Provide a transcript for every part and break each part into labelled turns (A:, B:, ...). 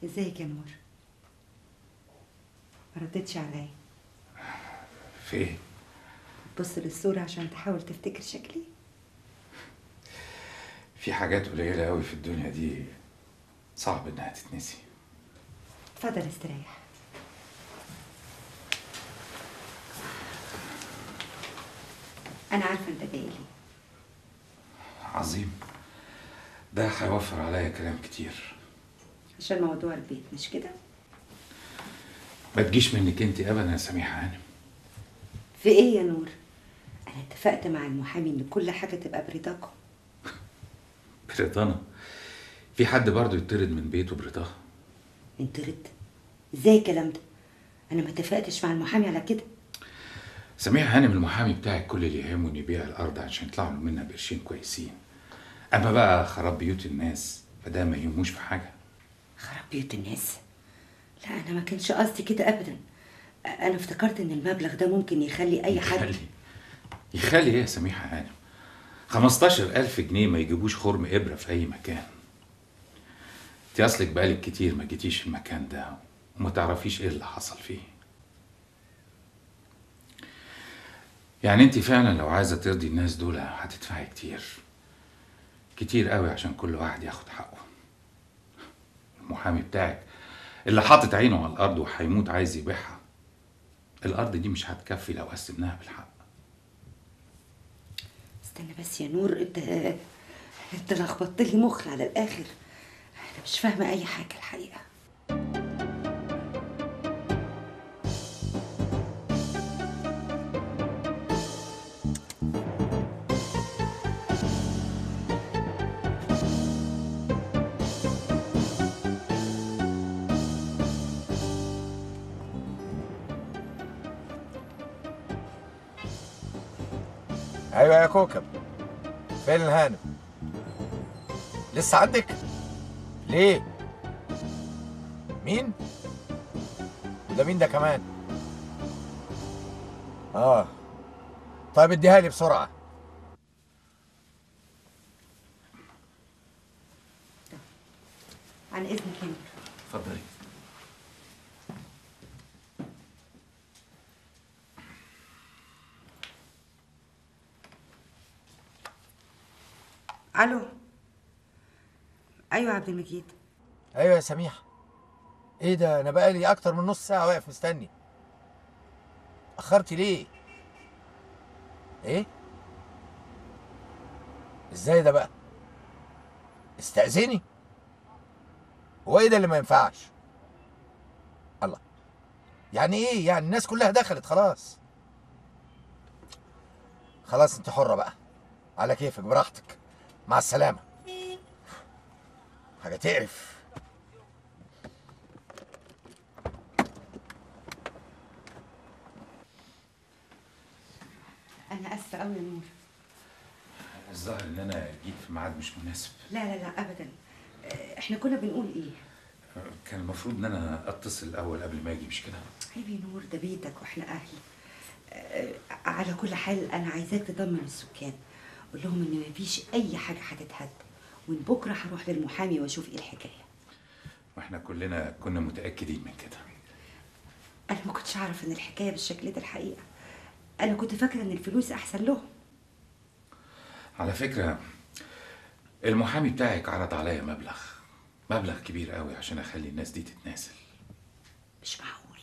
A: ازيك يا نور ما ردتش عليا
B: في ايه
A: بص للصورة عشان تحاول تفتكر شكلي
B: في حاجات قليله قوي في الدنيا دي صعب انها تتنسي
A: اتفضل استريح انا عارفة انت جاي لي
B: عظيم ده هيوفر عليا كلام كتير
A: عشان موضوع البيت مش كده
B: ما تجيش منك انت ابدا يا سميحه هانم
A: في ايه يا نور انا اتفقت مع المحامي ان كل حاجة تبقى برضاكم
B: بريطانة في حد برضه يطرد من بيته برضاها
A: انطرد ازاي الكلام ده انا ما اتفقتش مع المحامي على كده
B: سميحة هانم المحامي بتاعك كل اللي يهمه انه يبيع الارض عشان يطلعوا له منها بقرشين كويسين اما بقى خراب بيوت الناس فده ما يهموش في حاجه
A: خراب بيوت الناس لا انا ما كانش قصدي كده ابدا انا افتكرت ان المبلغ ده ممكن يخلي اي حد
B: يخلي يخلي ايه يا سميحة هانم 15000 جنيه ما يجيبوش خرم ابره في اي مكان انت اصلك بقالك كتير ما جيتيش المكان ده وما تعرفيش ايه اللي حصل فيه يعني انت فعلا لو عايزه ترضي الناس دول هتدفعي كتير كتير قوي عشان كل واحد ياخد حقه المحامي بتاعك اللي حاطط عينه على الارض وهيموت عايز يبيعها الارض دي مش هتكفي لو قسمناها بالحق
A: استنى بس يا نور انت انت لخبطت لي مخي على الاخر انا مش فاهمه اي حاجه الحقيقه
C: ايوه يا كوكب فين الهانم لسه عندك ليه مين ده مين ده كمان اه طيب اديها لي بسرعه
A: عن اذنك يا نور
B: اتفضلي
A: الو ايوه يا عبد المجيد
C: ايوه يا سميحه ايه ده انا بقالي اكتر من نص ساعه واقف مستني اخرتي ليه ايه ازاي ده بقى استأذني هو ايه ده اللي ما ينفعش الله يعني ايه يعني الناس كلها دخلت خلاص خلاص انت حرة بقى على كيفك براحتك مع السلامة حاجة تقرف
A: انا اسفه قوي يا نور
B: الظاهر ان انا جيت في ميعاد مش مناسب
A: لا لا لا ابدا اه، احنا كنا بنقول ايه
B: كان المفروض ان انا اتصل الاول قبل ما اجي مش كده
A: عيب يا نور ده بيتك واحنا اهل اه، على كل حال انا عايزاك تطمن السكان قول لهم ان مفيش اي حاجه هتتهد وان بكره هروح للمحامي واشوف ايه الحكايه
B: واحنا كلنا كنا متاكدين من كده
A: انا ما كنتش اعرف ان الحكايه بالشكل ده الحقيقه انا كنت فاكره ان الفلوس احسن لهم
B: على فكره المحامي بتاعك عرض عليا مبلغ مبلغ كبير قوي عشان اخلي الناس دي تتنازل
A: مش معقول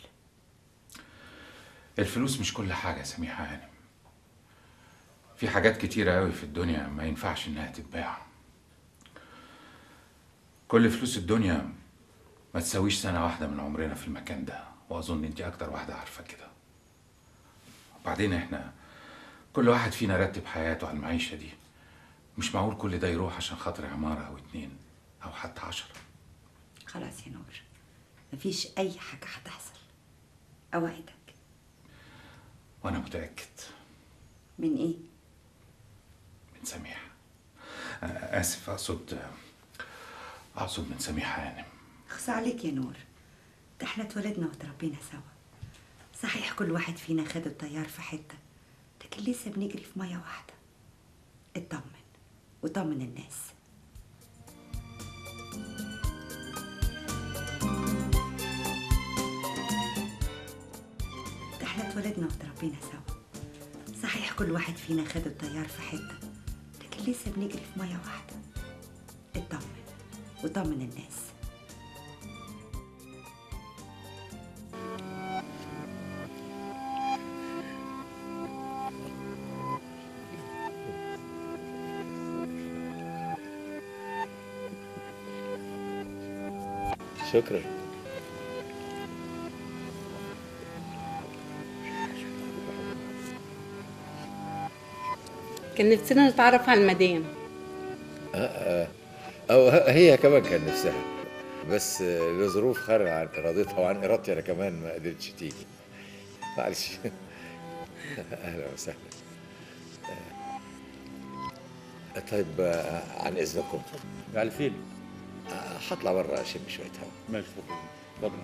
B: الفلوس مش كل حاجه يا سميحه هانم في حاجات كتيره قوي في الدنيا ما ينفعش انها تتباع كل فلوس الدنيا ما تساويش سنه واحده من عمرنا في المكان ده واظن انت اكتر واحده عارفه كده وبعدين احنا كل واحد فينا رتب حياته على المعيشه دي مش معقول كل ده يروح عشان خاطر عماره او اتنين او حتى عشرة
A: خلاص يا نور مفيش اي حاجه هتحصل اوعدك
B: وانا متاكد
A: من ايه
B: من سميحه آه، اسف اقصد اقصد من سميحه هانم
A: خص عليك يا نور ده احنا اتولدنا وتربينا سوا صحيح كل واحد فينا خد الطيار في حته لكن لسه بنجري في ميه واحده اطمن وطمن الناس اتولدنا وتربينا سوا صحيح كل واحد فينا خد الطيار في حتة لكن لسه بنجري في مية واحدة اطمن وطمن الناس
C: شكرا
D: كان نفسنا نتعرف على المدام
E: أو ه- هي كمان كان نفسها بس آه، لظروف خارجة عن إرادتها وعن إرادتي أنا كمان ما قدرتش تيجي معلش أهلا وسهلا آه، طيب آه، عن إذنكم
F: على فين؟
E: آه، هطلع بره أشم شوية هوا
F: ماشي شكرا اتفضل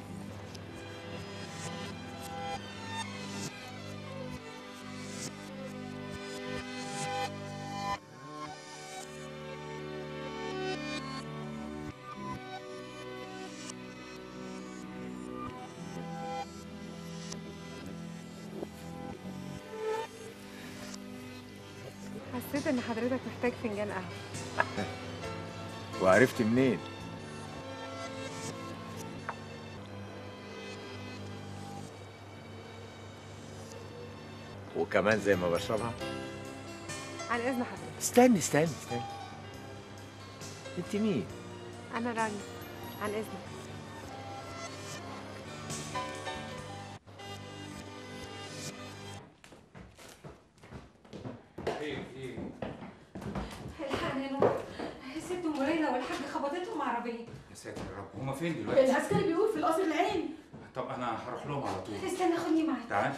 G: حسيت ان حضرتك محتاج فنجان قهوه
E: وعرفت منين؟ وكمان زي ما بشربها
G: عن اذن حضرتك
E: استني استني استني انت مين؟
G: انا رانيا عن اذنك
H: الحقني يا نور ست ام ليلى والحاج خبطتهم عربيه
B: يا ساتر يا رب هما فين دلوقتي؟
H: العسكري بيقول في القصر العيني
B: طب انا هروح لهم على طول
H: استنى خدني معاك
B: تعالي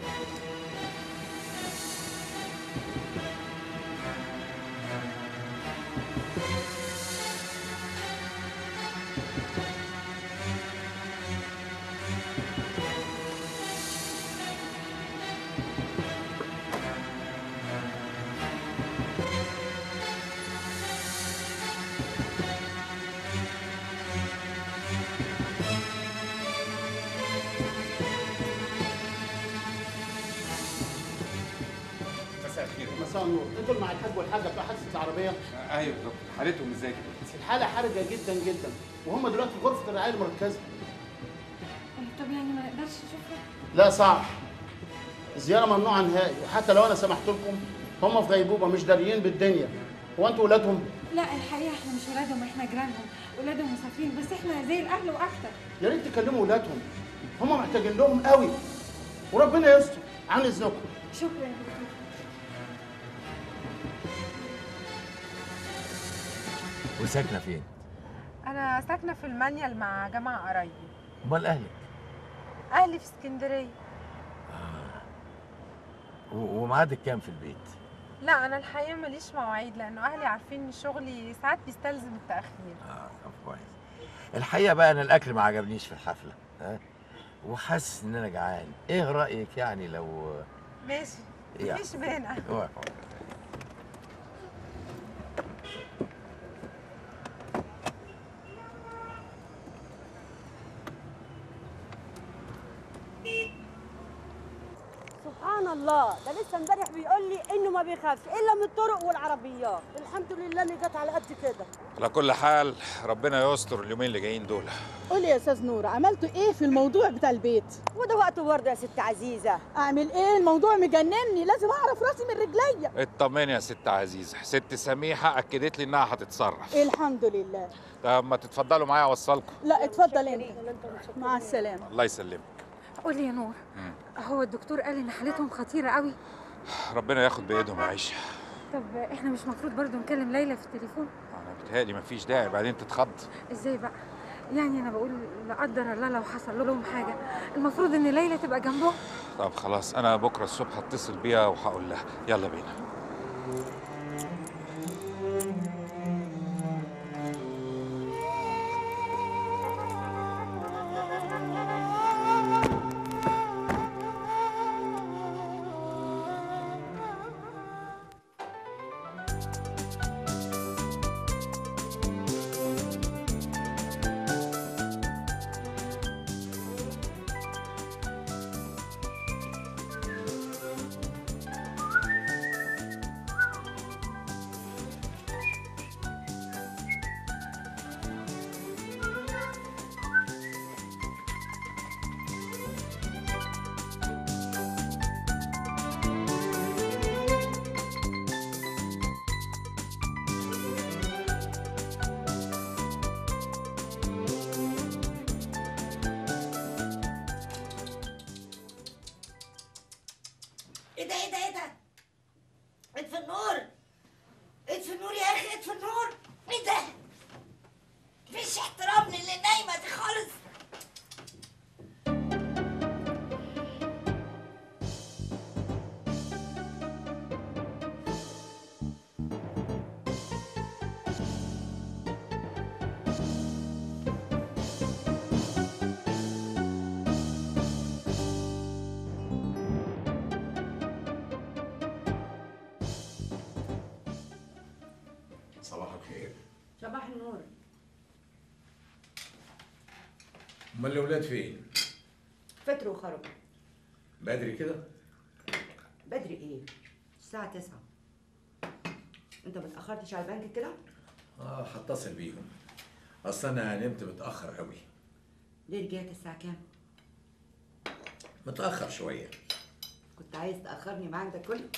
B: مساء الخير
I: مساء النور انتوا مع الحاج والحاجه بتوع حادثه العربيه
B: ايوه يا دكتور حالتهم ازاي دلوقتي؟
I: الحاله حرجه جدا جدا وهم دلوقتي في غرفه الرعايه المركزه
H: طب يعني ما نقدرش نشوفها
I: لا صعب الزياره ممنوعه نهائي وحتى لو انا سمحت لكم هم في غيبوبه مش داريين بالدنيا هو انتوا ولادهم
H: لا الحقيقه احنا مش ولادهم احنا جيرانهم ولادهم مسافرين بس احنا زي الاهل واكتر
I: يا ريت تكلموا ولادهم هم محتاجين لهم قوي وربنا يستر عن اذنكم
H: شكرا يا دكتور
E: وساكنه فين؟
G: انا ساكنه في المانيال مع جماعه قرايبي
E: امال اهلك؟
G: اهلي في اسكندريه
E: و- وميعادك كام في البيت؟
G: لا انا الحقيقه ماليش مواعيد لانه اهلي عارفين ان شغلي ساعات بيستلزم التاخير
E: اه طب كويس الحقيقه بقى انا الاكل ما عجبنيش في الحفله ها وحاسس ان انا جعان ايه رايك يعني لو
G: ماشي
E: يعني.
G: مفيش مانع
J: سبحان الله ده لسه امبارح بيقول لي انه ما بيخافش الا من الطرق والعربيات الحمد لله اني جت على قد كده
B: على كل حال ربنا يستر اليومين اللي جايين دول
K: قولي يا استاذ نور عملتوا ايه في الموضوع بتاع البيت
J: وده وقته برضه يا ست عزيزه
K: اعمل ايه الموضوع مجنني لازم اعرف راسي من رجليا
B: اطمني يا ست عزيزه ست سميحه اكدت لي انها هتتصرف
K: الحمد لله
B: طب ما تتفضلوا معايا اوصلكم
K: لا اتفضل انت مع السلامه
B: الله يسلمك
H: قولي يا نور هو الدكتور قال ان حالتهم خطيره قوي
B: ربنا ياخد بايدهم يا عيشه
H: طب احنا مش مفروض برضو نكلم ليلى في التليفون
B: انا بتهيألي مفيش داعي بعدين تتخض
H: ازاي بقى يعني انا بقول لا قدر الله لو حصل لهم حاجه المفروض ان ليلى تبقى جنبهم
B: طب خلاص انا بكره الصبح هتصل بيها وهقول لها يلا بينا
A: مفيش احترام للي نايمه دي خالص
C: صباح الخير
A: صباح النور
C: امال الاولاد فين
A: فطروا وخرجوا
C: بدري كده
A: بدري ايه الساعه 9 انت ما اتاخرتش على البنك كده
C: اه هتصل بيهم اصل انا نمت متاخر قوي
A: ليه رجعت الساعه كام
C: متاخر شويه
A: كنت عايز تاخرني معاك ده كله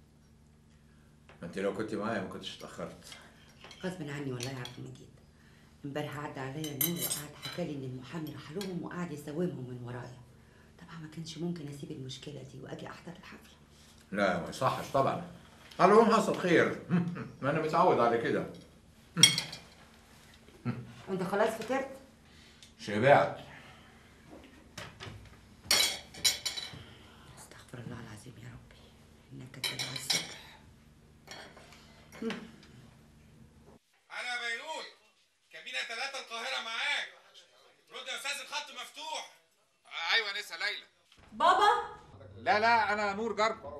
C: ما انت لو كنت معايا ما كنتش اتاخرت
A: غصب عني والله يا عبد المجيد امبارح عدى عليا نور وقعد حكى لي ان المحامي راح لهم وقعد يساومهم من ورايا طبعا ما كانش ممكن اسيب المشكله دي واجي احضر الحفله
C: لا ما يصحش طبعا على العموم حصل خير ما انا متعود على كده
A: انت خلاص فطرت
C: شبعت
A: استغفر الله العظيم يا ربي انك تدعى الصبح
B: انا بيروت كابينه ثلاثة القاهرة معاك رد يا استاذ الخط مفتوح ايوه نسا ليلى
L: بابا
B: لا لا انا نور جرب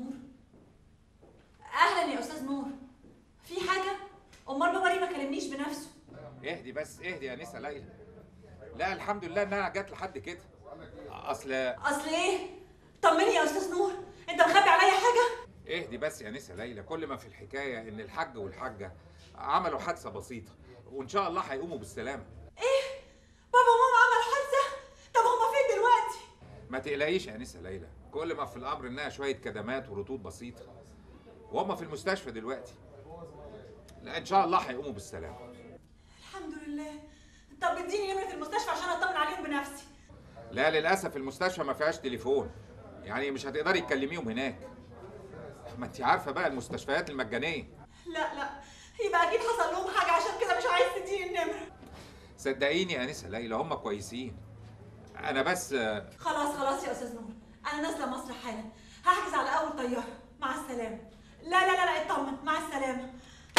L: اهلا يا استاذ نور في حاجه امال بابا ليه ما كلمنيش بنفسه
B: اهدي بس اهدي يا نسا ليلى لا الحمد لله انها جت لحد كده اصل
L: اصل ايه طمني يا استاذ نور انت مخبي عليا حاجه
B: اهدي بس يا نسا ليلى كل ما في الحكايه ان الحاج والحاجه عملوا حادثه بسيطه وان شاء الله هيقوموا بالسلامه
L: ايه بابا وماما عملوا حادثه طب هما فين دلوقتي
B: ما تقلقيش يا نسا ليلى كل ما في الامر انها شويه كدمات ورطوب بسيطه وهم في المستشفى دلوقتي لا ان شاء الله هيقوموا بالسلامه
L: الحمد لله طب اديني نمره المستشفى عشان اطمن عليهم بنفسي
B: لا للاسف المستشفى ما فيهاش تليفون يعني مش هتقدري تكلميهم هناك ما انت عارفه بقى المستشفيات المجانيه
L: لا لا يبقى اكيد حصل لهم حاجه عشان كده مش عايز تديني النمره
B: صدقيني يا نسا ليلى هم كويسين انا بس
L: خلاص خلاص يا استاذ نور انا نازله مصر حالا هحجز على اول طياره مع السلامه لا لا لا لا اطمن مع السلامه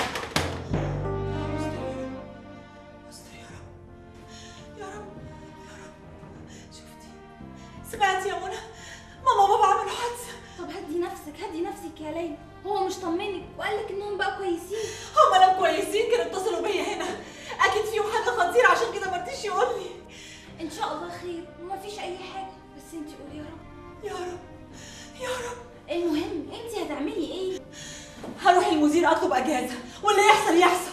L: استر يا رب يا رب يا رب شفتي سمعتي يا منى ماما وبابا عملوا حادثه
M: طب هدي نفسك هدي نفسك يا ليلى هو مش طمنك وقال لك انهم بقوا كويسين
L: هما لو كويسين كانوا اتصلوا بيا هنا اكيد فيهم حاجه خطيره عشان كده ما رضيش يقول لي
M: ان شاء الله خير ومفيش اي حاجه بس انت قولي يا رب
L: يا رب يا رب
M: المهم انت هتعملي ايه
L: هروح المدير اطلب اجازه واللي يحصل يحصل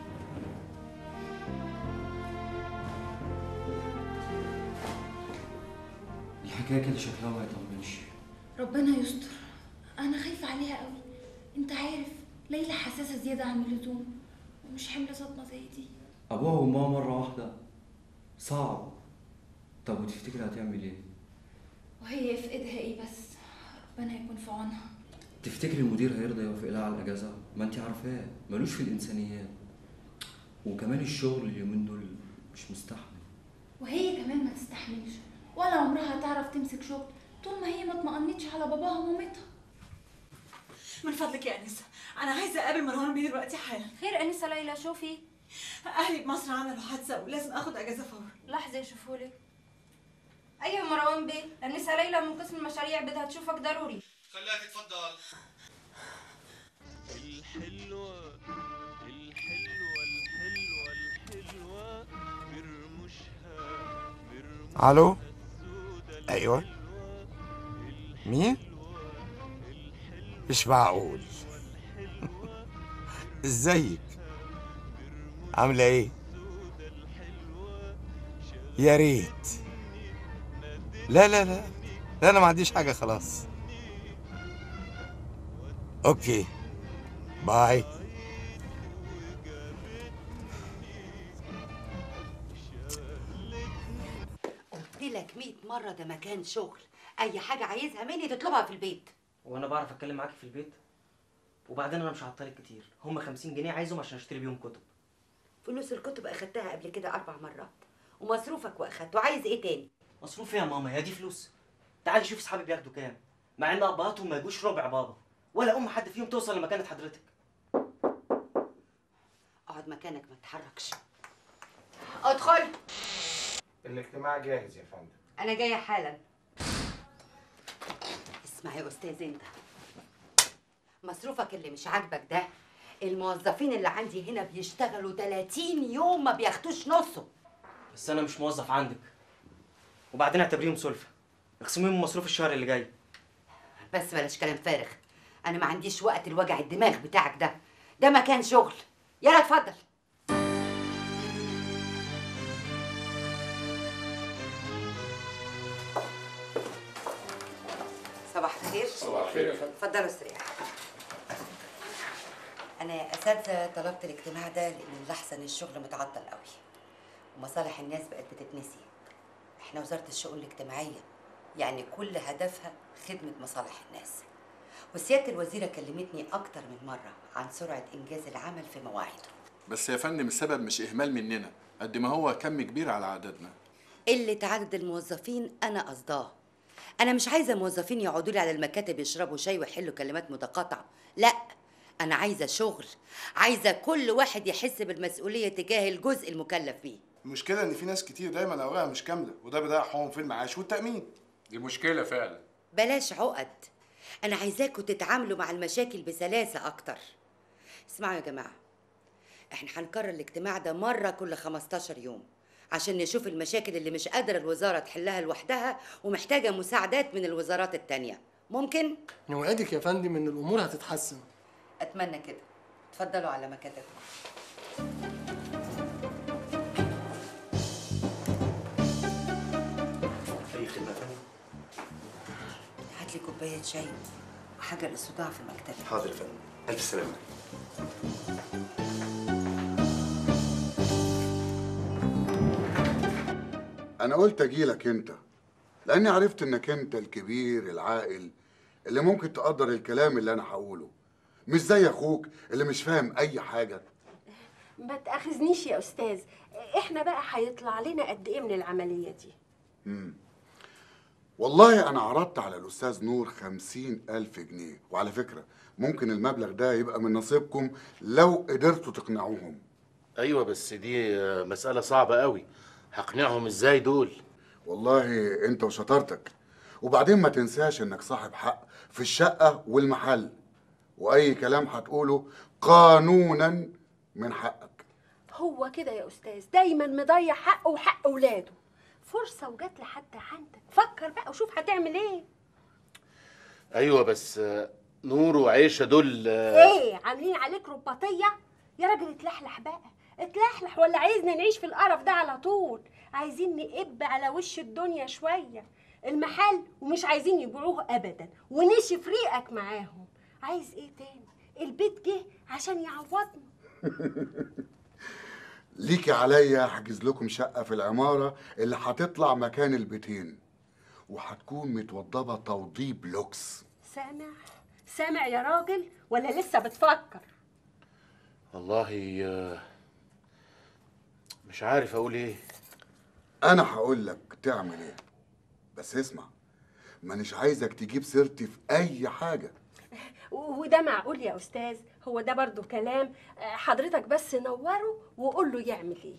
N: الحكايه كده شكلها ما يطمنش
M: ربنا يستر انا خايفه عليها قوي انت عارف ليلى حساسه زياده عن اللزوم ومش حمل صدمه زي دي
N: ابوها وامها مره واحده صعب طب وتفتكر هتعمل ايه
M: وهي في ايدها ايه بس ربنا يكون في عونها
N: تفتكر المدير هيرضى يوافق لها على الاجازه ما انت عارفاه ملوش في الانسانيات وكمان الشغل اليومين دول مش مستحمل
M: وهي كمان ما تستحملش ولا عمرها هتعرف تمسك شغل طول ما هي ما اطمأنتش على باباها ومامتها
L: من فضلك يا انسه انا عايزه اقابل مروان بيه دلوقتي حالا
M: خير انسه ليلى شوفي
L: اهلي بمصر عملوا حادثه ولازم اخد اجازه فورا
O: لحظة يشوفولك أيوة مروان بيه النساء ليلى من قسم المشاريع بدها تشوفك ضروري
B: خليها تتفضل
P: الحلوة الحلوة الحلوة الحلوة برمشها برمشها
C: الو ايوه مين مش معقول ازيك عامله ايه يا ريت لا لا لا لا انا ما عنديش حاجه خلاص اوكي باي
A: قلت لك 100 مره ده مكان شغل اي حاجه عايزها مني تطلبها في البيت
Q: وانا بعرف اتكلم معاكي في البيت وبعدين انا مش هعطلك كتير هم 50 جنيه عايزهم عشان اشتري بيهم كتب
A: فلوس الكتب اخدتها قبل كده اربع مرات ومصروفك واخدته عايز ايه تاني
Q: مصروف ايه يا ماما هي دي فلوس تعالي شوف اصحابي بياخدوا كام مع ان ابهاتهم ما يجوش ربع بابا ولا ام حد فيهم توصل لمكانة حضرتك
A: اقعد مكانك ما تتحركش ادخل
C: الاجتماع جاهز يا فندم
A: انا جايه حالا اسمع يا استاذ انت مصروفك اللي مش عاجبك ده الموظفين اللي عندي هنا بيشتغلوا 30 يوم ما بياخدوش نصه
Q: بس انا مش موظف عندك وبعدين اعتبريهم سلفة اقسميهم من مصروف الشهر اللي جاي
A: بس بلاش كلام فارغ انا ما عنديش وقت الوجع الدماغ بتاعك ده ده مكان شغل يلا اتفضل صباح الخير
C: صباح الخير يا فندم.
A: اتفضلوا استريحوا انا يا اساتذه طلبت الاجتماع ده لان ملاحظه ان الشغل متعطل قوي ومصالح الناس بقت بتتنسي احنا وزاره الشؤون الاجتماعيه يعني كل هدفها خدمه مصالح الناس وسياده الوزيره كلمتني اكتر من مره عن سرعه انجاز العمل في مواعيده
R: بس يا فندم السبب مش إهمال مننا قد ما هو كم كبير على عددنا
A: قله عدد الموظفين انا قصداه انا مش عايزه موظفين يقعدوا لي على المكاتب يشربوا شاي ويحلوا كلمات متقاطعه لا انا عايزه شغل عايزه كل واحد يحس بالمسؤوليه تجاه الجزء المكلف بيه
R: المشكلة إن في ناس كتير دايما أوراقها مش كاملة وده بيضيع حقوقهم في المعاش والتأمين
C: دي مشكلة فعلا
A: بلاش عقد انا عايزاكم تتعاملوا مع المشاكل بسلاسه اكتر اسمعوا يا جماعه احنا هنكرر الاجتماع ده مره كل 15 يوم عشان نشوف المشاكل اللي مش قادره الوزاره تحلها لوحدها ومحتاجه مساعدات من الوزارات التانيه ممكن
S: نوعدك يا فندم ان الامور هتتحسن
A: اتمنى كده اتفضلوا على مكاتبكم
Q: اي خدمة تانية
A: هات لي كوبايه شاي وحاجه للصداع في مكتبي
Q: حاضر يا فندم الف سلامة
T: انا قلت اجيلك انت لاني عرفت انك انت الكبير العاقل اللي ممكن تقدر الكلام اللي انا هقوله مش زي اخوك اللي مش فاهم اي حاجه
J: ما تاخذنيش يا استاذ احنا بقى هيطلع لنا قد ايه من العمليه دي
T: مم. والله انا عرضت على الاستاذ نور خمسين الف جنيه وعلى فكره ممكن المبلغ ده يبقى من نصيبكم لو قدرتوا تقنعوهم
I: ايوه بس دي آه، مسألة صعبة قوي هقنعهم ازاي دول
T: والله انت وشطارتك وبعدين ما تنساش انك صاحب حق في الشقة والمحل واي كلام هتقوله قانونا من حقك
J: هو كده يا استاذ دايما مضيع حقه وحق اولاده فرصه وجات لحد عندك فكر بقى وشوف هتعمل ايه
I: ايوه بس آه، نور وعيشة دول آه،
J: ايه عاملين عليك رباطيه يا راجل اتلحلح بقى اتلحلح ولا عايزنا نعيش في القرف ده على طول عايزين نقب على وش الدنيا شويه المحل ومش عايزين يبيعوه ابدا ونشف ريقك معاهم عايز ايه تاني البيت جه عشان يعوضنا
T: ليكي عليا هحجز لكم شقة في العمارة اللي هتطلع مكان البيتين وهتكون متوضبة توضيب لوكس
J: سامع سامع يا راجل ولا لسه بتفكر
I: والله آه، مش عارف اقول ايه
T: انا هقول لك تعمل ايه بس اسمع مانيش عايزك تجيب سيرتي في اي حاجة
J: وده معقول يا استاذ هو ده برضو كلام آه، حضرتك بس نوره وقول له يعمل ايه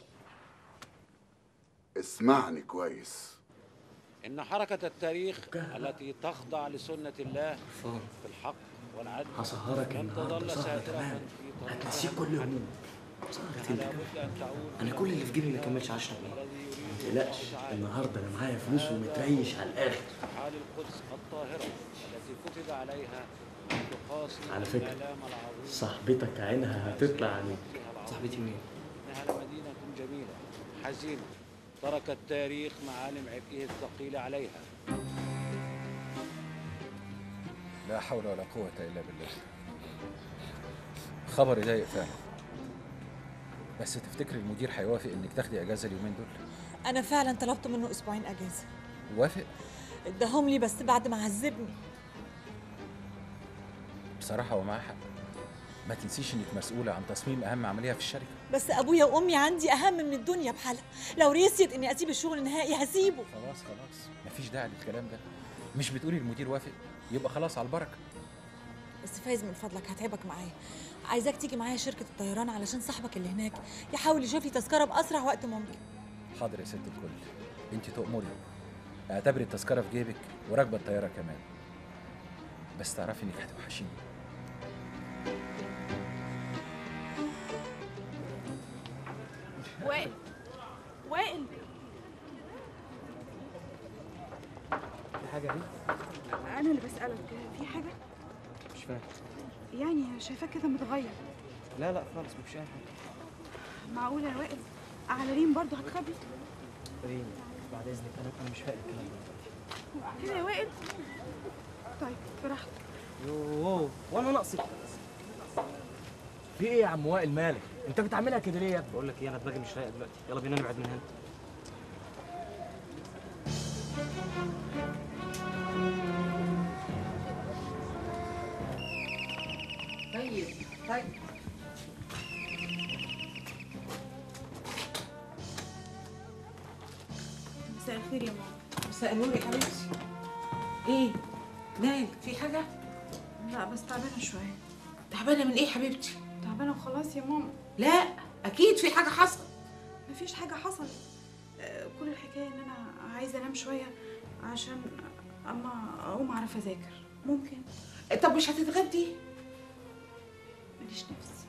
T: اسمعني كويس
U: إن حركة التاريخ التي تخضع لسنة الله في الحق والعدل
N: هسهرك
U: لن
N: النهارده
U: تظل
N: سهرة
U: سائرة
N: تمام
U: في طريقها
N: هتنسيك كل هموم سهرة انت
U: فلا
N: كمان
U: بد أن تعود
N: انا كل اللي في جيبي ما كملش 10 جنيه ما تقلقش النهارده انا معايا فلوس ومتريش على الاخر
U: حال القدس الطاهرة التي كتب عليها أن تقاسي
N: على فكرة
U: الآلام العظيمة
N: صاحبتك عينها هتطلع عليك صاحبتي مين؟
U: إنها لمدينة جميلة حزينة ترك التاريخ معالم عبئه الثقيل عليها
B: لا حول ولا قوة إلا بالله خبر يضايق فعلا بس تفتكر المدير هيوافق انك تاخدي اجازة اليومين دول؟
L: انا فعلا طلبت منه اسبوعين اجازه
B: وافق
L: اداهم لي بس بعد ما عذبني
B: بصراحة هو معاه حق
D: ما تنسيش انك مسؤوله عن تصميم اهم عمليه في الشركه
K: بس ابويا وامي عندي اهم من الدنيا بحالها لو ريسيت اني اسيب الشغل نهائي هسيبه
D: خلاص خلاص مفيش داعي للكلام ده مش بتقولي المدير وافق يبقى خلاص على البركه
K: بس فايز من فضلك هتعبك معايا عايزاك تيجي معايا شركه الطيران علشان صاحبك اللي هناك يحاول يشوف لي تذكره باسرع وقت ممكن
D: حاضر يا ست الكل انت تؤمري اعتبري التذكره في جيبك وراكبه الطياره كمان بس تعرفي انك هتوحشيني
K: وائل وائل
Q: في حاجه دي
H: انا اللي بسالك في حاجه
Q: مش فاهم
H: يعني شايفاك كده متغير
Q: لا لا خالص مفيش اي حاجه
H: معقوله يا وائل على ريم برضه هتخبي
Q: ريم بعد اذنك انا انا مش فاهم الكلام ده
H: كده يا وائل طيب براحتك
Q: يوه وانا ناقصك في ايه يا عم وائل مالك انت بتعملها كده ليه يا ابني بقول لك ايه انا دماغي مش رايقه دلوقتي يلا بينا نبعد من هنا
A: طيب طيب
H: مساء الخير يا ماما
L: مساء النور يا حبيبتي ايه مالك في حاجه
H: لا بس تعبانه شويه
L: تعبانه من ايه حبيبتي
H: تعبانه وخلاص يا ماما
L: لا اكيد في حاجه حصلت
H: مفيش حاجه حصلت آه، كل الحكايه ان انا عايزه انام شويه عشان اما اقوم اعرف اذاكر ممكن
L: طب مش هتتغدي
H: ماليش نفس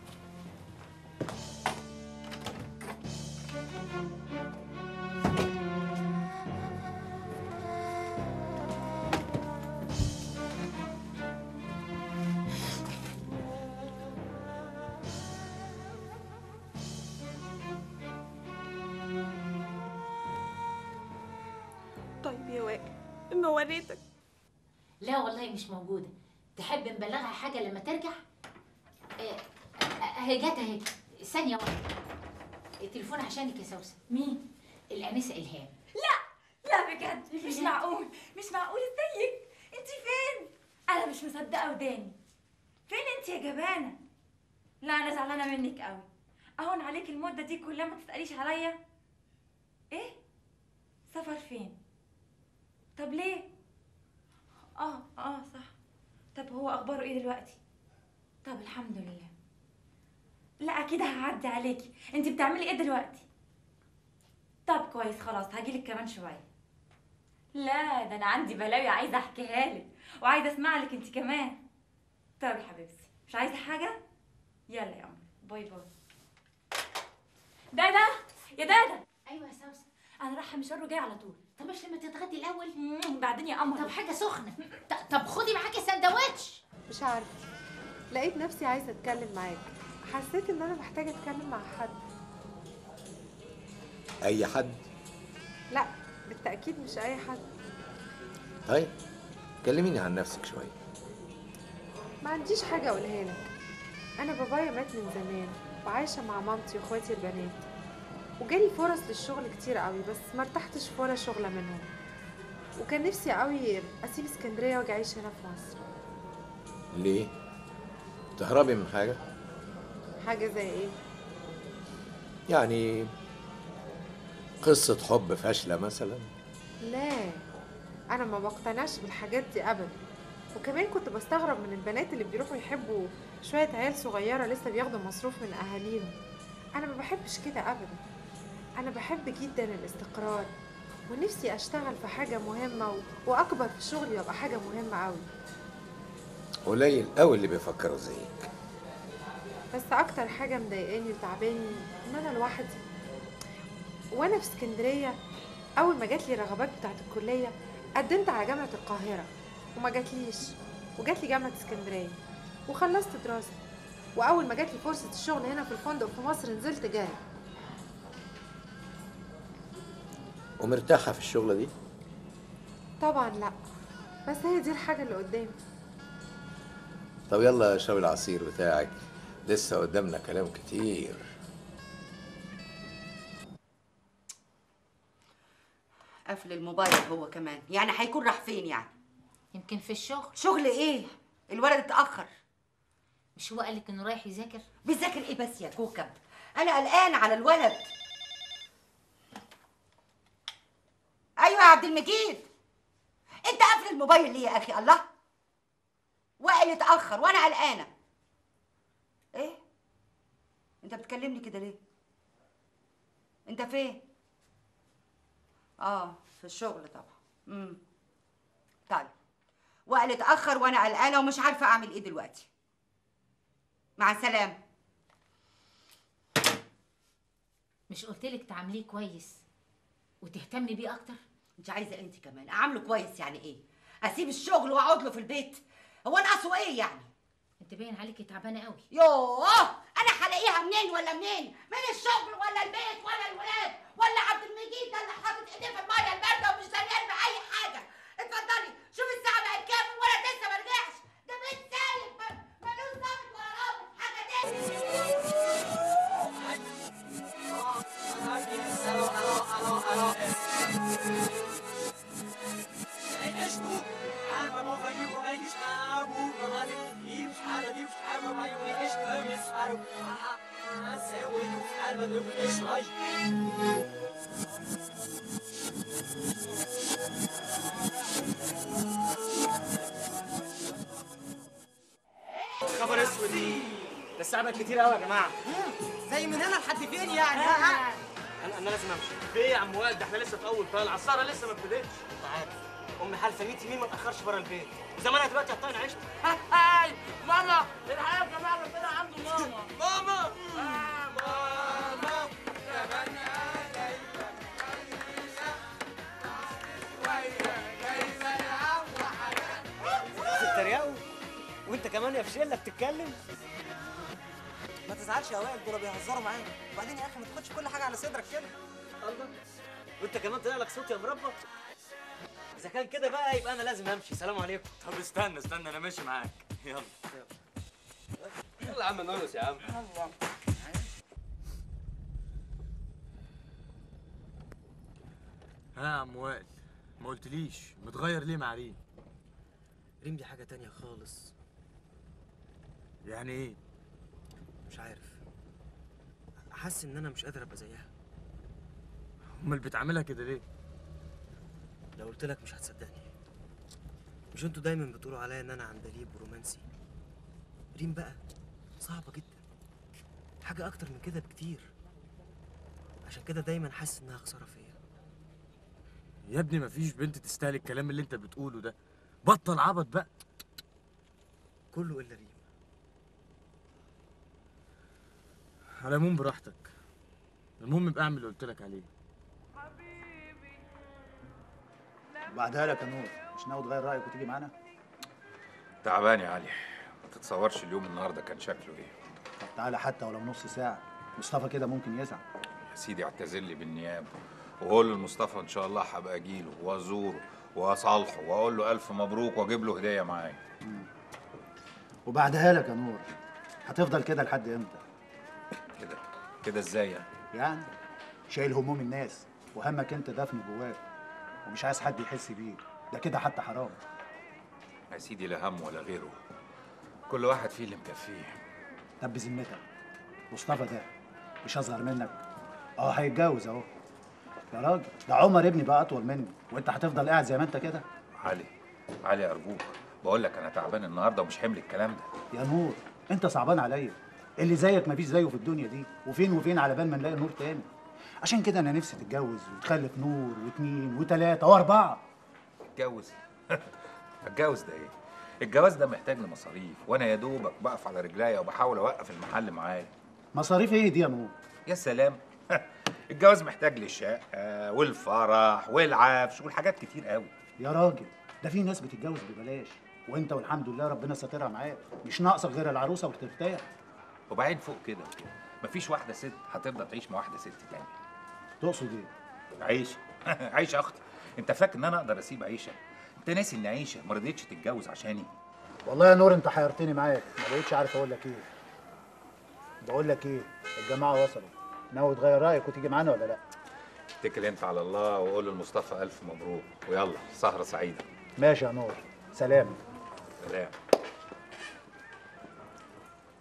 H: طيب يا وائل ما وريتك
V: لا والله مش موجودة تحب نبلغها حاجة لما ترجع؟ آه، آه، اهي جت اهي ثانية واحدة التليفون عشانك يا سوسن مين؟ الأنسة إلهام
W: لا بجد مش معقول مش معقول ازيك انت فين انا مش مصدقه وداني فين انت يا جبانه لا انا زعلانه منك قوي اهون عليك المده دي كلها ما تساليش عليا ايه سفر فين طب ليه اه اه صح طب هو اخباره ايه دلوقتي طب الحمد لله لا اكيد هعدي عليكي انت بتعملي ايه دلوقتي طب كويس خلاص هجيلك كمان شويه لا ده انا عندي بلاوي عايزه احكيها لك وعايزه اسمع لك انت كمان طب يا حبيبتي مش عايزه حاجه يلا يا قمر باي باي دادا يا دادا
V: ايوه يا سوسن
W: انا رايحه مشوار وجايه على طول
V: طب مش لما تتغدي الأول
W: بعدين يا قمر
V: طب حاجة سخنة ط- طب خدي معاكي سندوتش
G: مش عارفه لقيت نفسي عايزه اتكلم معاك حسيت ان انا محتاجه اتكلم مع حد
E: اي حد
G: لا بالتاكيد مش اي حد
E: طيب كلميني عن نفسك شويه
G: ما عنديش حاجه اقولها لك انا بابايا مات من زمان وعايشه مع مامتي واخواتي البنات وجالي فرص للشغل كتير قوي بس ما ارتحتش في ولا شغله منهم وكان نفسي قوي اسيب اسكندريه واجي اعيش هنا في مصر
E: ليه تهربي من حاجه
G: حاجه زي ايه
E: يعني قصه حب فاشله مثلا
G: لا انا ما بقتنعش بالحاجات دي ابدا وكمان كنت بستغرب من البنات اللي بيروحوا يحبوا شويه عيال صغيره لسه بياخدوا مصروف من اهاليهم انا ما بحبش كده ابدا انا بحب جدا الاستقرار ونفسي اشتغل في حاجه مهمه و... واكبر في شغلي وابقى حاجه مهمه قوي
E: قليل قوي اللي بيفكروا زيك
G: بس اكتر حاجه مضايقاني وتعباني ان انا لوحدي وانا في اسكندريه اول ما جات لي رغبات بتاعه الكليه قدمت على جامعه القاهره وما جاتليش وجات لي جامعه اسكندريه وخلصت دراستي واول ما جات لي فرصه الشغل هنا في الفندق في مصر نزلت جاي
E: ومرتاحه في الشغله دي
G: طبعا لا بس هي دي الحاجه اللي قدامي
E: طب يلا اشرب العصير بتاعك لسه قدامنا كلام كتير
A: قفل الموبايل هو كمان يعني هيكون راح فين يعني
V: يمكن في الشغل
A: شغل ايه الولد اتاخر
V: مش هو قالك انه رايح يذاكر
A: بيذاكر ايه بس يا كوكب انا قلقان على الولد ايوه يا عبد المجيد انت قافل الموبايل ليه يا اخي الله وائل اتاخر وانا قلقانه ايه انت بتكلمني كده ليه انت فين اه في الشغل طبعا امم طيب وائل اتاخر وانا قلقانه ومش عارفه اعمل ايه دلوقتي مع السلامه
V: مش قلتلك تعامليه كويس وتهتمي بيه اكتر
A: انت عايزه انت كمان اعامله كويس يعني ايه اسيب الشغل واقعد له في البيت هو ناقصه ايه يعني
V: انت باين عليكي تعبانه قوي
A: يوه انا هلاقيها منين ولا منين من الشغل ولا البيت ولا الولاد ولا عبد المجيد ده اللي حاطط ايديه في الميه البارده ومش دريان باي حاجه اتفضلي شوف الساعه بقت كام والولد لسه ما رجعش ده بيت سايب ما- ملوش ضابط ولا رابط حاجه
Q: خبر اسود ده الساعه بقت كتير قوي يا جماعه
F: زي من هنا لحد فين يعني
Q: انا انا لازم امشي في ايه يا عم وائل ده احنا لسه في اول طالع السهره لسه ما ابتدتش انت عارف امي حالفه 100 يمين ما تاخرش بره البيت زمانها دلوقتي هتطين عشت
F: هاي ماما الحقيقه يا جماعه ربنا عنده ماما ماما ماما
Q: بتتريقوا وانت كمان يا فشيله بتتكلم
F: ما تزعلش يا وائل دول بيهزروا معانا وبعدين يا اخي ما تاخدش كل حاجه على صدرك كده
Q: الله وانت كمان طلع لك صوت يا مربى اذا كان كده بقى يبقى انا لازم امشي سلام عليكم
M: طب استنى استنى انا ماشي معاك يلا يلا يا عم نونس يا عم
Q: ها يا عم وائل ما قلتليش متغير ليه مع ريم
F: ريم دي حاجه تانية خالص
Q: يعني ايه
F: مش عارف حاسس ان انا مش قادر ابقى زيها
Q: امال بتعملها كده ليه
F: لو قلت لك مش هتصدقني مش انتوا دايما بتقولوا عليا ان انا عندليب ورومانسي ريم بقى صعبه جدا حاجه اكتر من كده بكتير عشان كده دايما حاسس انها خساره فيا
Q: يا ابني مفيش بنت تستاهل الكلام اللي انت بتقوله ده بطل عبط بقى
F: كله الا ريم
Q: على العموم براحتك المهم ابقى اعمل اللي قلت لك عليه
O: بعدها لك يا نور مش ناوي تغير رايك وتيجي معانا
B: تعبان يا علي ما تتصورش اليوم النهارده كان شكله ايه
O: طب تعالى حتى ولو نص ساعه مصطفى كده ممكن يزعل
B: يا سيدي اعتذر لي بالنيابه وقول لمصطفى ان شاء الله هبقى اجيله وازوره واصالحه واقول له الف مبروك واجيب له هديه معايا
O: وبعدها لك يا نور هتفضل كده لحد امتى
B: كده كده ازاي يعني
O: يعني شايل هموم الناس وهمك انت دفن جواك ومش عايز حد يحس بيه ده كده حتى حرام
B: يا سيدي لا هم ولا غيره كل واحد فيه اللي مكفيه
O: طب بذمتك مصطفى ده مش اصغر منك اه هيتجوز اهو يا راجل ده عمر ابني بقى اطول مني وانت هتفضل قاعد زي ما انت كده
B: علي علي ارجوك بقول لك انا تعبان النهارده ومش حمل الكلام ده
O: يا نور انت صعبان عليا اللي زيك مفيش زيه في الدنيا دي وفين وفين على بال ما نلاقي نور تاني عشان كده انا نفسي تتجوز وتخلف نور واتنين وتلاته واربعه
B: اتجوز اتجوز ده ايه الجواز ده محتاج لمصاريف وانا يا دوبك بقف على رجليا وبحاول اوقف المحل معايا
O: مصاريف ايه دي يا نور
B: يا سلام الجواز محتاج للشقه والفرح والعفش والحاجات كتير قوي
O: يا راجل ده في ناس بتتجوز ببلاش وانت والحمد لله ربنا ساترها معاك مش ناقصك غير العروسه وترتاح
B: وبعدين فوق كده وكده مفيش واحده ست هتفضل تعيش مع واحده ست تانية
O: تقصد ايه
B: عيشه عيشه اختي انت فاكر ان انا اقدر اسيب عيشه انت ناسي ان عيشه ما رضيتش تتجوز عشاني
O: والله يا نور انت حيرتني معاك ما بقيتش عارف اقول لك ايه بقول لك ايه الجماعه وصلوا ناوي تغير رايك وتيجي معانا ولا لا
B: اتكل انت على الله وقول لمصطفى الف مبروك ويلا سهره سعيده
O: ماشي يا نور سلام
B: سلام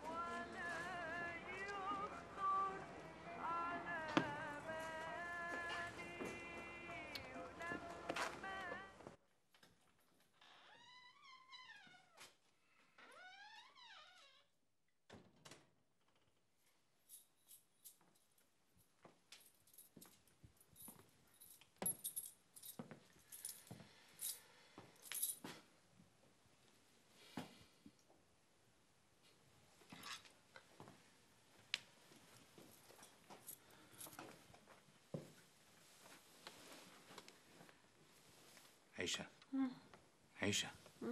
B: عيشه عيشه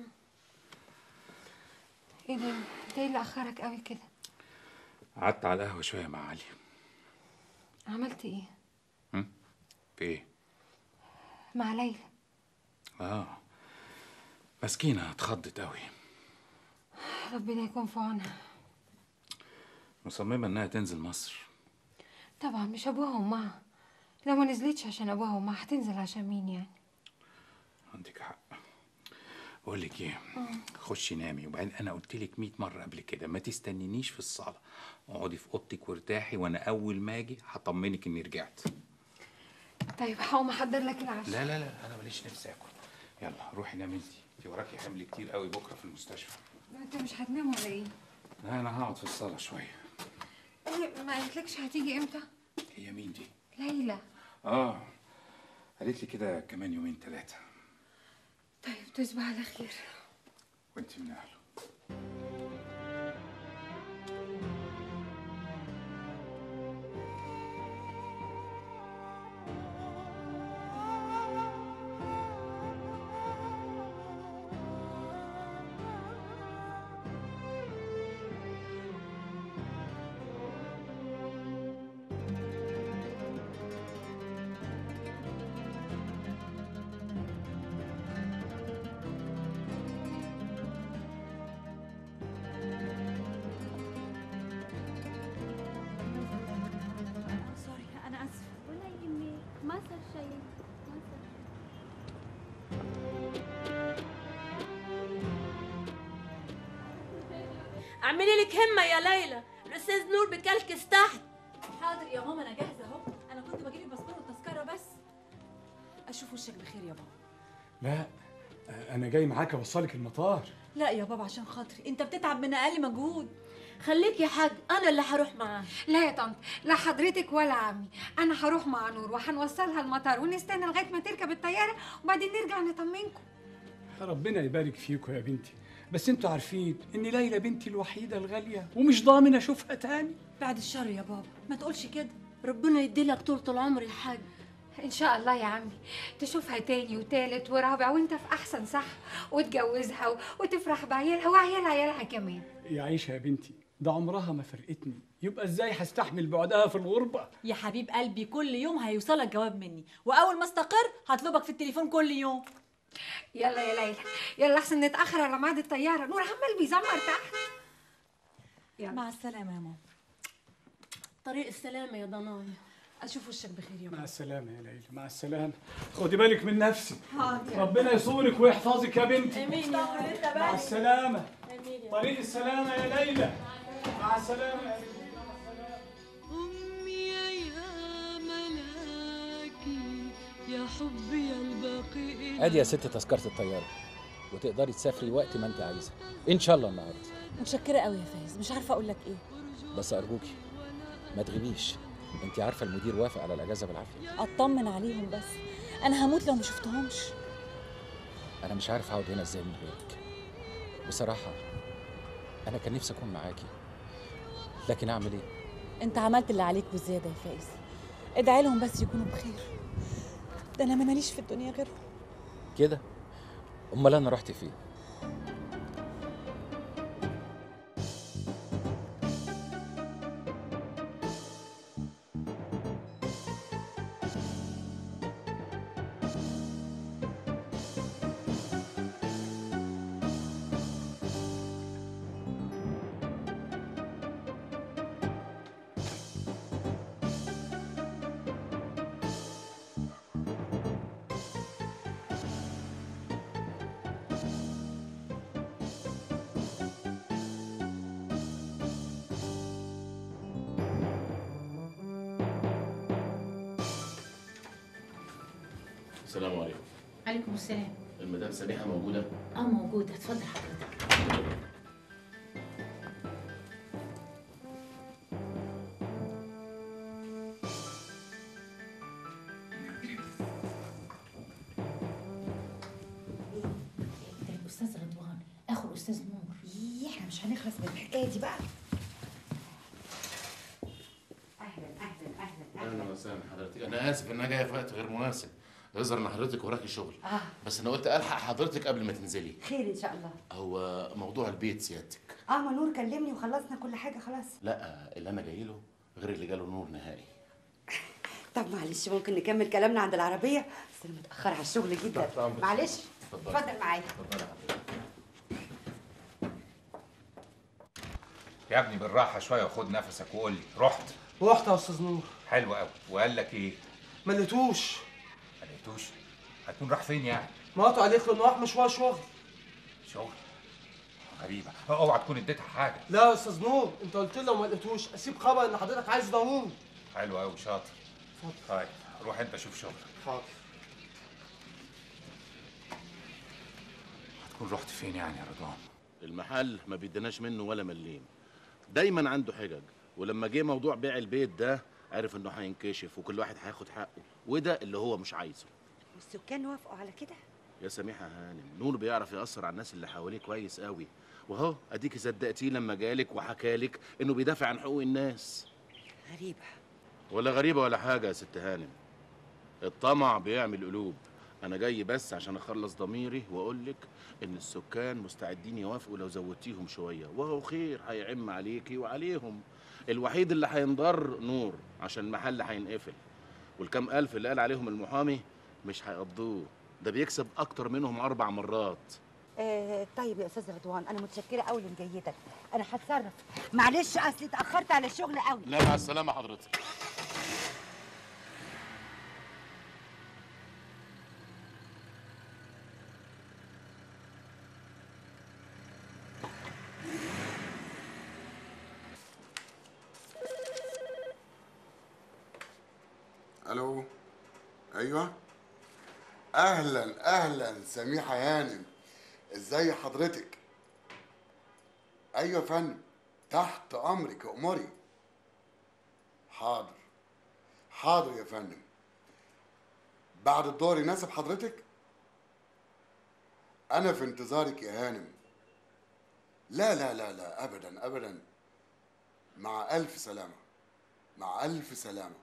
G: ايه ده انت ايه اللي اخرك قوي كده
B: قعدت على القهوه شويه مع علي
G: عملت ايه
B: في ايه
G: مع ليلى
B: اه مسكينه اتخضت قوي
G: ربنا يكون في عونها
B: مصممه انها تنزل مصر
G: طبعا مش ابوها وامها لو ما نزلتش عشان ابوها وامها هتنزل عشان مين يعني
B: عندك حق بقول لك ايه خشي نامي وبعدين انا قلت لك 100 مره قبل كده ما تستنينيش في الصاله اقعدي في اوضتك وارتاحي وانا اول ما اجي هطمنك اني رجعت
G: طيب هقوم احضر لك العشاء
B: لا لا لا انا ماليش نفسي اكل يلا روحي نامي انتي في وراكي حمل كتير قوي بكره في المستشفى
G: انت مش هتنام ولا ايه
B: لا انا هقعد في الصاله شويه
G: ايه ما قالتلكش هتيجي امتى
B: هي مين دي
G: ليلى
B: اه قالت لي كده كمان يومين ثلاثه
G: طيب تصبح على خير
B: وانت من اهله
C: سوري انا اسفه ولا يهمك ما صار شيء ما صار
P: اعملي لك همه يا ليلى الاستاذ نور بكلكس تحت
K: حاضر يا ماما انا جاهزه اهو انا كنت بجيب الباسبور والتذكره بس اشوف وشك بخير يا بابا
R: لا انا جاي معاك اوصلك المطار
K: لا يا بابا عشان خاطري انت بتتعب من اقل مجهود
P: خليك يا حاج انا اللي هروح معاه
G: لا يا طنط لا حضرتك ولا عمي انا هروح مع نور وهنوصلها المطار ونستنى لغايه ما تركب الطياره وبعدين نرجع نطمنكم
R: ربنا يبارك فيكم يا بنتي بس انتوا عارفين ان ليلى بنتي الوحيده الغاليه ومش ضامن اشوفها تاني
K: بعد الشر يا بابا ما تقولش كده
P: ربنا يديلك طولة العمر يا حاج
G: ان شاء الله يا عمي تشوفها تاني وتالت ورابع وانت في احسن صح وتجوزها و- وتفرح بعيالها وعيال عيالها كمان
R: يا عيشه يا بنتي ده عمرها ما فرقتني يبقى ازاي هستحمل بعدها في الغربه
K: يا حبيب قلبي كل يوم هيوصلك جواب مني واول ما استقر هطلبك في التليفون كل يوم
G: يلا يا ليلى يلا احسن نتاخر على ميعاد الطياره نور عمال بيزمر تحت يلا
K: مع السلامه يا ماما
P: طريق السلامه يا ضنايا
K: اشوف وشك بخير يا
R: مع السلامه يا ليلى مع السلامه خدي بالك من نفسك
K: حاضر.
R: ربنا يصونك ويحفظك يا بنتي
P: امين يا حبيبتي
R: مع السلامه
P: امين يا
R: طريق السلامه يا ليلى مع السلامه يا بنتي
L: أمي يا ملاكي يا حبي الباقي
D: ادي يا ست تذكره الطياره وتقدري تسافري وقت ما انت عايزه ان شاء الله النهارده
K: متشكره قوي يا فايز مش عارفه اقول لك ايه
D: بس ارجوكي ما تغيبيش انت عارفه المدير وافق على الاجازه بالعافيه
K: اطمن عليهم بس انا هموت لو ما شفتهمش
D: انا مش عارف اقعد هنا ازاي من غيرك بصراحه انا كان نفسي اكون معاكي لكن اعمل ايه
K: انت عملت اللي عليك وزياده يا فايز ادعي لهم بس يكونوا بخير ده انا ماليش في الدنيا غيرهم
D: كده امال انا رحت فين
X: السلام عليكم
V: عليكم السلام
X: المدام سميحه موجوده
V: اه موجودة اتفضل حضرتك ده الأستاذ رضوان أخو الأستاذ نور
A: إيه، احنا مش هنخلص من الحكايه دي بقى اهلا اهلا اهلا
X: اهلا وسهلا حضرتك انا اسف انها جايه في وقت غير مناسب يظهر ان حضرتك وراكي شغل
A: اه
X: بس انا قلت الحق حضرتك قبل ما تنزلي
A: خير ان شاء الله
X: هو موضوع البيت سيادتك
A: اه ما نور كلمني وخلصنا كل حاجه خلاص
X: لا اللي انا جاي له غير اللي جاله نور نهائي
A: طب معلش ممكن نكمل كلامنا عند العربيه بس انا متاخره على الشغل جدا
X: تحت أمرك.
A: معلش
X: اتفضلي.
A: اتفضل معايا
X: اتفضلي يا حضرتك
B: يا ابني بالراحه شويه وخد نفسك وقول لي رحت
F: رحت يا استاذ نور
B: حلو قوي وقال لك ايه
F: ما لقيتوش
B: ما لقيتوش هتكون راح فين يعني
F: مراته قالت له انه راح مشوار شغل
B: شغل غريبه اوعى تكون اديتها حاجه
F: لا يا استاذ نور انت قلت له ما لقيتوش اسيب خبر ان حضرتك عايز ضروري
B: حلو قوي شاطر طيب روح انت شوف شغلك
F: حاضر
B: هتكون رحت فين يعني يا رضوان
X: المحل ما بيديناش منه ولا مليم دايما عنده حجج ولما جه موضوع بيع البيت ده عرف انه هينكشف وكل واحد هياخد حقه وده اللي هو مش عايزه
A: والسكان وافقوا على كده
X: يا سميحة هانم نور بيعرف يأثر على الناس اللي حواليه كويس قوي وهو اديكي صدقتيه لما جالك وحكالك انه بيدافع عن حقوق الناس
A: غريبه
X: ولا غريبة ولا حاجة يا ست هانم الطمع بيعمل قلوب أنا جاي بس عشان أخلص ضميري وأقول لك إن السكان مستعدين يوافقوا لو زودتيهم شوية وهو خير هيعم عليكي وعليهم الوحيد اللي هينضر نور عشان المحل هينقفل والكام ألف اللي قال عليهم المحامي مش هيقضوه ده بيكسب أكتر منهم أربع مرات
A: آه طيب يا استاذ رضوان انا متشكره قوي لمجيتك انا هتصرف معلش اصلي اتاخرت على الشغل قوي
X: لا مع السلامة حضرتك
I: الو ايوه اهلا اهلا سميحه هانم ازاي حضرتك ايوه يا فندم تحت امرك امري حاضر حاضر يا فندم بعد الظهر يناسب حضرتك انا في انتظارك يا هانم لا لا لا لا ابدا ابدا مع الف سلامه مع الف سلامه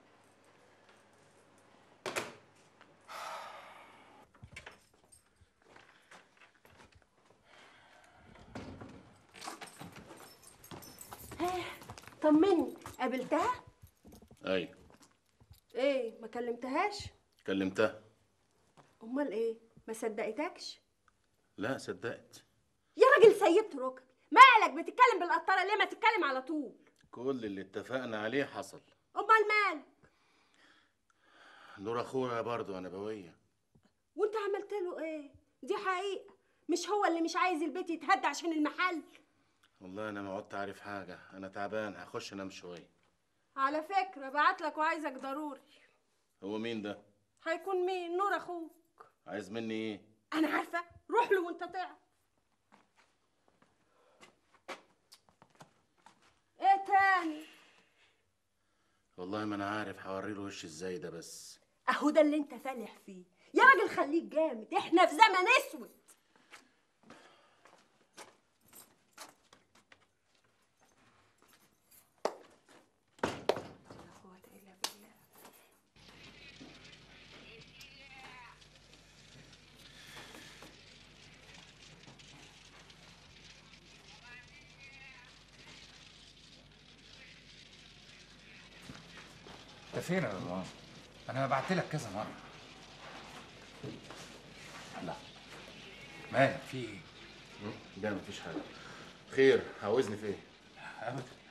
J: ها طمني قابلتها
X: أي
J: ايه ما كلمتهاش
X: كلمتها
J: امال ايه ما صدقتكش
X: لا صدقت
J: يا راجل سيبت ركب مالك بتتكلم بالقطاره ليه ما تتكلم على طول
X: كل اللي اتفقنا عليه حصل
J: امال مالك
X: نور أخوها برضه نبوية
J: وانت عملت له ايه دي حقيقه مش هو اللي مش عايز البيت يتهد عشان المحل
X: والله أنا ما عدت عارف حاجة أنا تعبان هخش أنام شوية
J: على فكره بعت لك وعايزك ضروري
X: هو مين ده؟
J: هيكون مين نور اخوك
X: عايز مني إيه؟
J: انا عارفه روح له وانت تعرف ايه تاني
X: والله ما أنا عارف هوري له وش إزاي ده بس
J: اهو ده اللي انت فالح فيه يا راجل خليك جامد احنا في زمن اسود
B: انت فين يا رضوان انا بعت لك كذا مره لا مالك في ايه
X: لا مفيش حاجة خير عاوزني في إيه؟
B: ابدا